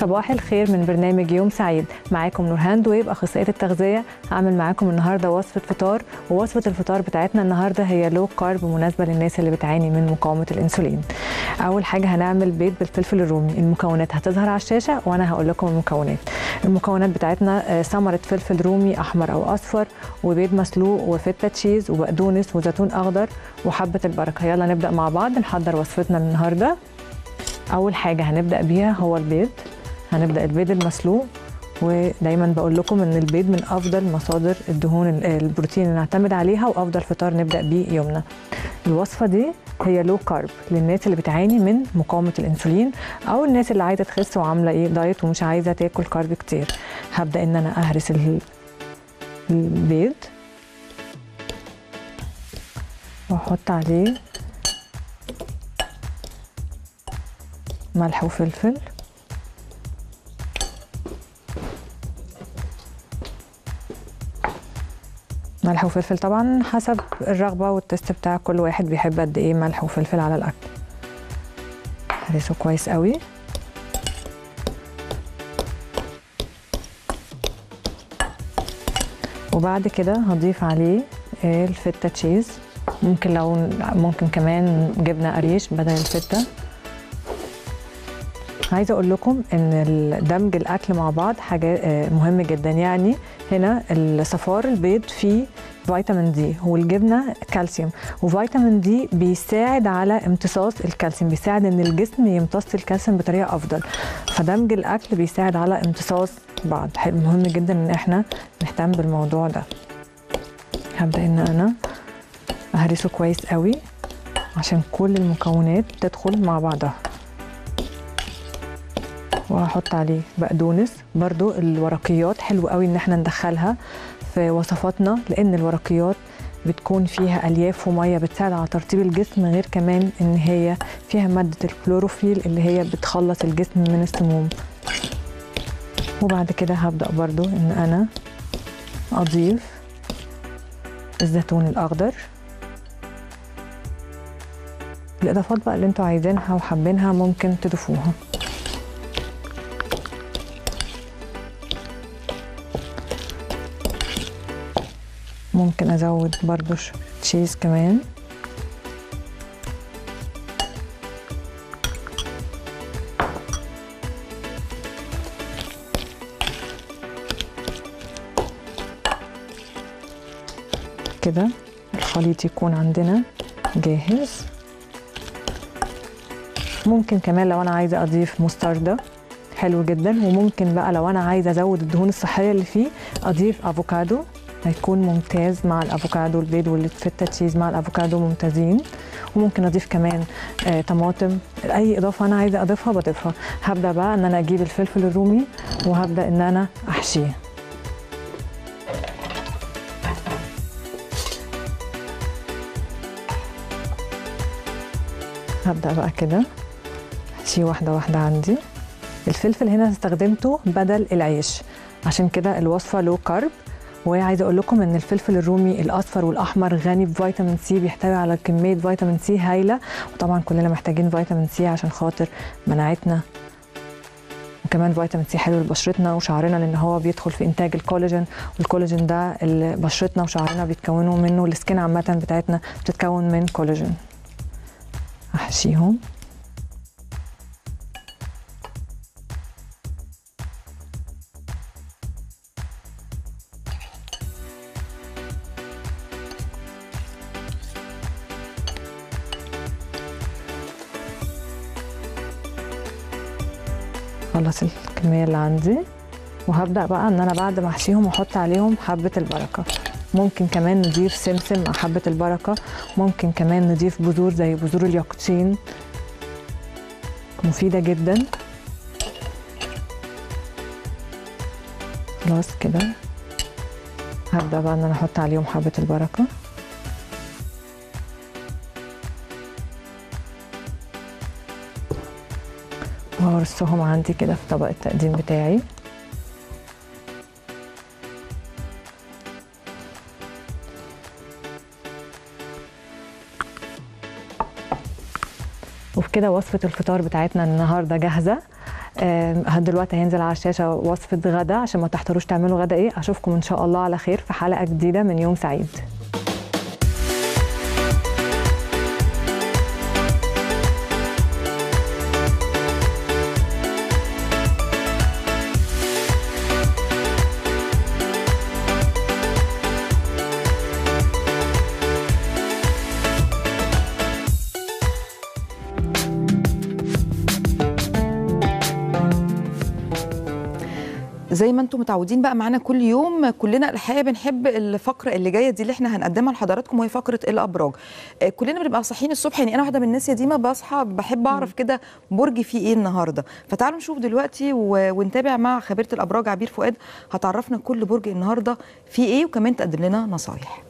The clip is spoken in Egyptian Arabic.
صباح الخير من برنامج يوم سعيد معاكم نورهان دويب اخصائيه التغذيه هعمل معاكم النهارده وصفه فطار ووصفه الفطار بتاعتنا النهارده هي لو كارب مناسبه للناس اللي بتعاني من مقاومه الانسولين اول حاجه هنعمل بيض بالفلفل الرومي المكونات هتظهر على الشاشه وانا هقول لكم المكونات المكونات بتاعتنا ثمره فلفل رومي احمر او اصفر وبيض مسلوق وفته تشيز وبقدونس وزيتون اخضر وحبه البركه يلا نبدا مع بعض نحضر وصفتنا النهارده اول حاجه هنبدا بيها هو البيض هنبدا البيض المسلوق ودايما بقول لكم ان البيض من افضل مصادر الدهون البروتين اللي نعتمد عليها وافضل فطار نبدا بيه يومنا الوصفه دي هي لو كارب للناس اللي بتعاني من مقاومه الانسولين او الناس اللي عايزه تخس وعامله ايه دايت ومش عايزه تاكل كارب كتير هبدا ان انا اهرس البيض واحط عليه ملح وفلفل ملح وفلفل طبعا حسب الرغبة والتست بتاع كل واحد بيحب قد ايه ملح وفلفل على الأكل هرسه كويس قوي وبعد كده هضيف عليه الفتة تشيز ممكن لو ممكن كمان جبنة قريش بدل الفتة عايزه اقول لكم ان دمج الاكل مع بعض حاجه مهم جدا يعني هنا الصفار البيض فيه فيتامين دي والجبنه كالسيوم وفيتامين دي بيساعد على امتصاص الكالسيوم بيساعد ان الجسم يمتص الكالسيوم بطريقه افضل فدمج الاكل بيساعد على امتصاص بعض مهم جدا ان احنا نهتم بالموضوع ده هبدا ان انا اهرسه كويس قوي عشان كل المكونات تدخل مع بعضها وهحط عليه بقدونس برضو الورقيات حلو قوي ان احنا ندخلها في وصفاتنا لان الورقيات بتكون فيها الياف وميه بتساعد على ترطيب الجسم غير كمان ان هي فيها ماده الكلوروفيل اللي هي بتخلص الجسم من السموم وبعد كده هبدا برضو ان انا اضيف الزيتون الاخضر الاضافات بقى اللي انتوا عايزينها وحابينها ممكن تضيفوها ممكن ازود برضو تشيز كمان كده الخليط يكون عندنا جاهز ممكن كمان لو انا عايزه اضيف مستردة حلو جدا وممكن بقى لو انا عايزه ازود الدهون الصحيه اللي فيه اضيف افوكادو هيكون ممتاز مع الافوكادو البيض والفته تشيز مع الافوكادو ممتازين وممكن اضيف كمان آه طماطم اي اضافه انا عايزه اضيفها بضيفها هبدا بقى ان انا اجيب الفلفل الرومي وهبدا ان انا احشيه هبدا بقى كده احشيه واحده واحده عندي الفلفل هنا استخدمته بدل العيش عشان كده الوصفه لو كارب وعايزه اقول لكم ان الفلفل الرومي الاصفر والاحمر غني بفيتامين سي بيحتوي على كميه فيتامين سي هايله وطبعا كلنا محتاجين فيتامين سي عشان خاطر مناعتنا وكمان فيتامين سي حلو لبشرتنا وشعرنا لان هو بيدخل في انتاج الكولاجين والكولاجين ده اللي بشرتنا وشعرنا بيتكونوا منه السكين عامه بتاعتنا بتتكون من كولاجين احشيهم خلص الكميه اللي عندي وهبدا بقى ان انا بعد ما احشيهم احط عليهم حبه البركه ممكن كمان نضيف سمسم مع حبه البركه ممكن كمان نضيف بذور زي بذور اليقطين مفيده جدا خلاص كده هبدا بقى ان انا احط عليهم حبه البركه وهرصهم عندي كده في طبق التقديم بتاعي وبكده وصفة الفطار بتاعتنا النهاردة جاهزة آم، دلوقتي هينزل على الشاشه وصفه غدا عشان ما تحتاروش تعملوا غدا ايه اشوفكم ان شاء الله على خير في حلقه جديده من يوم سعيد زي ما انتم متعودين بقى معانا كل يوم كلنا الحقيقه بنحب الفقره اللي جايه دي اللي احنا هنقدمها لحضراتكم وهي فقره الابراج آه، كلنا بنبقى صاحيين الصبح يعني انا واحده من الناس يا ديما بصحى بحب اعرف كده برجي فيه ايه النهارده فتعالوا نشوف دلوقتي و- ونتابع مع خبيره الابراج عبير فؤاد هتعرفنا كل برج النهارده فيه ايه وكمان تقدم لنا نصايح